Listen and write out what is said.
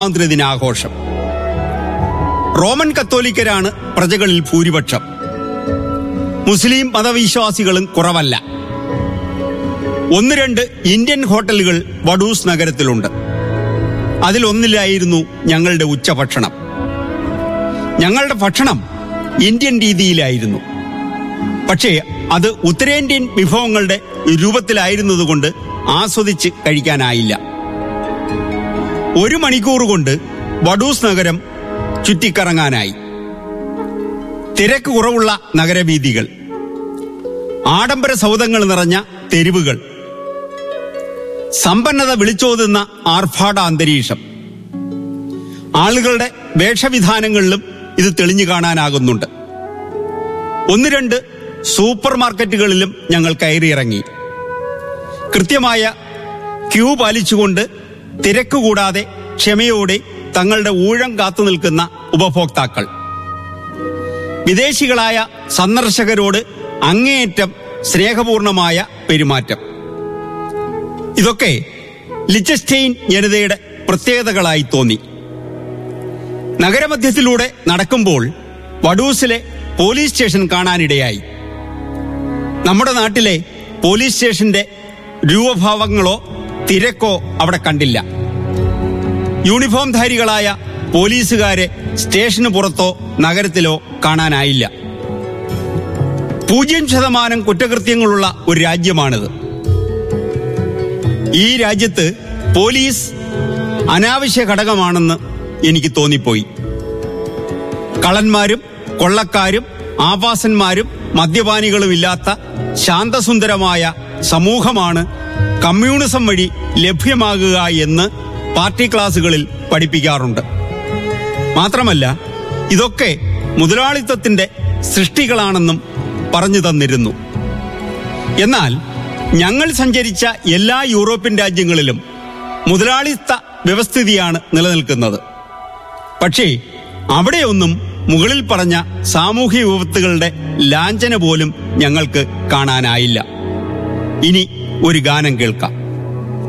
സ്വാതന്ത്ര്യദിനാഘോഷം Roman കത്തോലിക്കരാണ് പ്രജകളിൽ ഭൂരിപക്ഷം മുസ്ലിം മതവിശ്വാസികളും കുറവല്ല ഒന്ന് രണ്ട് ഇന്ത്യൻ ഹോട്ടലുകൾ വഡൂസ് നഗരത്തിലുണ്ട് അതിലൊന്നിലായിരുന്നു ഞങ്ങളുടെ ഉച്ചഭക്ഷണം ഞങ്ങളുടെ ഭക്ഷണം ഇന്ത്യൻ രീതിയിലായിരുന്നു പക്ഷേ അത് ഉത്തരേന്ത്യൻ വിഭവങ്ങളുടെ രൂപത്തിലായിരുന്നതുകൊണ്ട് ആസ്വദിച്ച് കഴിക്കാനായില്ല ഒരു മണിക്കൂർ കൊണ്ട് വഡൂസ് നഗരം ചുറ്റിക്കറങ്ങാനായി തിരക്ക് കുറവുള്ള നഗരവീഥികൾ ആഡംബര സൗധങ്ങൾ നിറഞ്ഞ തെരുവുകൾ സമ്പന്നത വിളിച്ചോതുന്ന ആർഭാട അന്തരീക്ഷം ആളുകളുടെ വേഷവിധാനങ്ങളിലും ഇത് തെളിഞ്ഞു കാണാനാകുന്നുണ്ട് ഒന്ന് രണ്ട് സൂപ്പർ മാർക്കറ്റുകളിലും ഞങ്ങൾ കയറിയിറങ്ങി കൃത്യമായ ക്യൂ പാലിച്ചുകൊണ്ട് തിരക്ക് കൂടാതെ ക്ഷമയോടെ തങ്ങളുടെ ഊഴം കാത്തു നിൽക്കുന്ന ഉപഭോക്താക്കൾ വിദേശികളായ സന്ദർശകരോട് അങ്ങേയറ്റം സ്നേഹപൂർണമായ പെരുമാറ്റം ഇതൊക്കെ ലിച്ചസ്റ്റെയിൻ ജനതയുടെ പ്രത്യേകതകളായി തോന്നി നഗരമധ്യത്തിലൂടെ നടക്കുമ്പോൾ വഡൂസിലെ പോലീസ് സ്റ്റേഷൻ കാണാനിടയായി നമ്മുടെ നാട്ടിലെ പോലീസ് സ്റ്റേഷന്റെ രൂപഭാവങ്ങളോ തിരക്കോ അവിടെ കണ്ടില്ല യൂണിഫോംധാരികളായ പോലീസുകാരെ സ്റ്റേഷന് പുറത്തോ നഗരത്തിലോ കാണാനായില്ല പൂജ്യം ശതമാനം കുറ്റകൃത്യങ്ങളുള്ള ഒരു രാജ്യമാണിത് ഈ രാജ്യത്ത് പോലീസ് അനാവശ്യ ഘടകമാണെന്ന് എനിക്ക് തോന്നിപ്പോയി കള്ളന്മാരും കൊള്ളക്കാരും ആവാസന്മാരും മദ്യപാനികളും ഇല്ലാത്ത ശാന്തസുന്ദരമായ സമൂഹമാണ് കമ്മ്യൂണിസം വഴി ലഭ്യമാകുക എന്ന് പാർട്ടി ക്ലാസുകളിൽ പഠിപ്പിക്കാറുണ്ട് മാത്രമല്ല ഇതൊക്കെ മുതലാളിത്തത്തിന്റെ സൃഷ്ടികളാണെന്നും പറഞ്ഞു തന്നിരുന്നു എന്നാൽ ഞങ്ങൾ സഞ്ചരിച്ച എല്ലാ യൂറോപ്യൻ രാജ്യങ്ങളിലും മുതലാളിത്ത വ്യവസ്ഥിതിയാണ് നിലനിൽക്കുന്നത് പക്ഷേ അവിടെയൊന്നും മുകളിൽ പറഞ്ഞ സാമൂഹ്യ വിപത്തുകളുടെ ലാഞ്ചന പോലും ഞങ്ങൾക്ക് കാണാനായില്ല ഇനി ഒരു ഗാനം കേൾക്കാം